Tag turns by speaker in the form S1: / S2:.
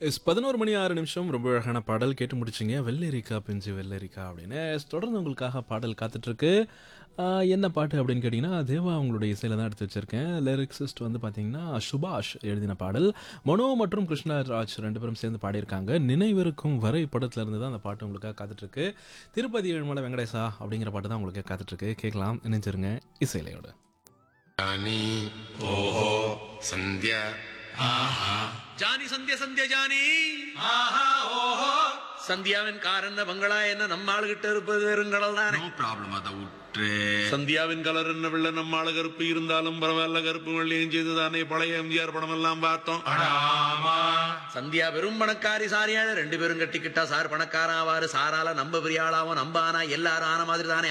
S1: S பதினோரு மணி ஆறு நிமிஷம் ரொம்ப அழகான பாடல் கேட்டு முடிச்சிங்க வெள்ளரிக்கா பிஞ்சு வெள்ளரிக்கா அப்படின்னு எஸ், தொடர்ந்து உங்களுக்காக பாடல் காத்துட்ருக்கு என்ன பாட்டு அப்படின்னு கேட்டிங்கன்னா தேவா அவங்களுடைய இசையில் தான் எடுத்து வச்சிருக்கேன் லிரிக்ஸிஸ்ட் வந்து பார்த்தீங்கன்னா சுபாஷ் எழுதின பாடல் மனோ மற்றும் கிருஷ்ணராஜ் ரெண்டு பேரும் சேர்ந்து பாடியிருக்காங்க நினைவிருக்கும் வரை படத்துல இருந்து தான் அந்த பாட்டு உங்களுக்காக காத்துட்ருக்கு திருப்பதி ஏழுமலை வெங்கடேசா அப்படிங்கிற பாட்டு தான் உங்களுக்கு காத்துட்ருக்கு கேட்கலாம் நினைச்சிருங்க இசையிலையோட
S2: ಜಾನಿ ಓಹೋ ಸಂಧ್ಯಾ
S3: ஜானி சந்திய சந்திய ஜானி ஆஹா ஓஹோ சந்தியாவின் கார் என்ன பங்களா என்ன நம்ம ஆளுகிட்ட இருப்பது வெறுங்கடல் தானே
S2: ನೋ ಪ್ರಾಬ್ಲಮ್ ಅದ ಉಟ್ರೆ
S3: சந்தியாவின் கலர் என்ன வெள்ள நம்ம ஆளு கருப்பு இருந்தாலும் பரவாயில்ல கருப்பு வெள்ளையும் செய்து தானே பழைய எம்ஜிஆர் படம் எல்லாம் பார்த்தோம் சந்தியா பெரும் பணக்காரி சாரியான ரெண்டு பேரும் கட்டிக்கிட்டா சார் பணக்காரன் ஆவாரு சாரால நம்ம பெரிய ஆளாவும் நம்ப ஆனா எல்லாரும் ஆன மாதிரி தானே